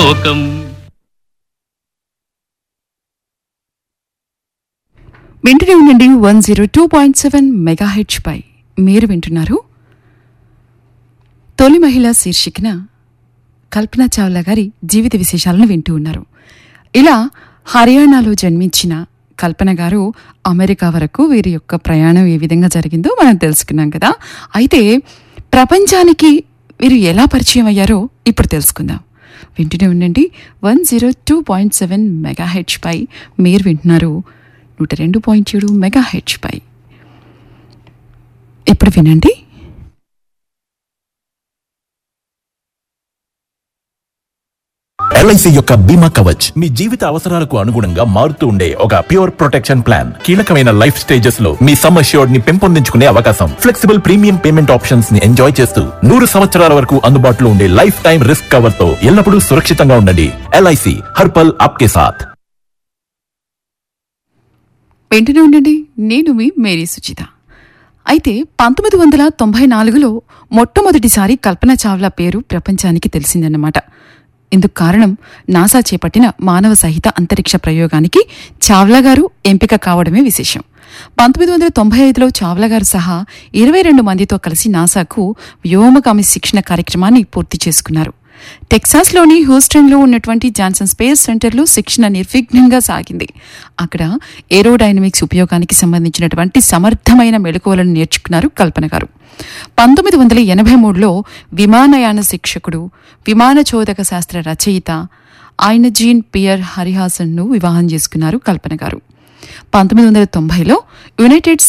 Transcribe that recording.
లోకం వింటూనే ఉండండి one zero two point seven megahertz పై మీరు వింటున్నారు తొలి మహిళ శీర్షికన కల్పన చావ్లా గారి జీవిత విశేషాలను వింటూ ఉన్నారు ఇలా హర్యానాలో జన్మించిన కల్పన గారు అమెరికా వరకు వీరి యొక్క ప్రయాణం ఏ విధంగా జరిగిందో మనం తెలుసుకున్నాం కదా అయితే ప్రపంచానికి వీరు ఎలా పరిచయం అయ్యారో ఇప్పుడు తెలుసుకుందాం వింటూనే ఉండండి one zero two point seven megahertz పై మీరు వింటున్నారు నూట రెండు పాయింట్ ఏడు మెగా హెచ్ పై ఇప్పుడు వినండి ఎల్ఐసి యొక్క బీమా కవచ్ మీ జీవిత అవసరాలకు అనుగుణంగా మారుతూ ఉండే ఒక ప్యూర్ ప్రొటెక్షన్ ప్లాన్ కీలకమైన లైఫ్ స్టేజెస్ లో మీ సమ్ అష్యూర్డ్ ని పెంపొందించుకునే అవకాశం ఫ్లెక్సిబుల్ ప్రీమియం పేమెంట్ ఆప్షన్స్ ని ఎంజాయ్ చేస్తూ నూరు సంవత్సరాల వరకు అందుబాటులో ఉండే లైఫ్ టైం రిస్క్ కవర్ తో ఎల్లప్పుడూ సురక్షితంగా ఉండండి ఎల్ఐసి హర్పల్ ఆప్కే సాథ్ వెంటనే ఉండండి నేను మీ మేరీ సుచిత అయితే పంతొమ్మిది వందల తొంభై నాలుగులో మొట్టమొదటిసారి కల్పన చావ్లా పేరు ప్రపంచానికి తెలిసిందన్నమాట ఇందుకు కారణం నాసా చేపట్టిన మానవ సహిత అంతరిక్ష ప్రయోగానికి చావ్లా గారు ఎంపిక కావడమే విశేషం పంతొమ్మిది వందల తొంభై ఐదులో చావ్లా గారు సహా ఇరవై రెండు మందితో కలిసి నాసాకు వ్యోమగామి శిక్షణ కార్యక్రమాన్ని పూర్తి చేసుకున్నారు టెక్సాస్లోని హ్యూస్టన్లో ఉన్నటువంటి జాన్సన్ స్పేస్ సెంటర్లో శిక్షణ నిర్విఘ్నంగా సాగింది అక్కడ ఏరోడైనమిక్స్ ఉపయోగానికి సంబంధించినటువంటి సమర్థమైన మెళకువలను నేర్చుకున్నారు కల్పన గారు పంతొమ్మిది వందల ఎనభై మూడులో విమానయాన శిక్షకుడు విమాన చోదక శాస్త్ర రచయిత ఆయన జీన్ పియర్ హరిహాసన్ను వివాహం చేసుకున్నారు కల్పన గారు పంతొమ్మిది వందల తొంభైలో యునైటెడ్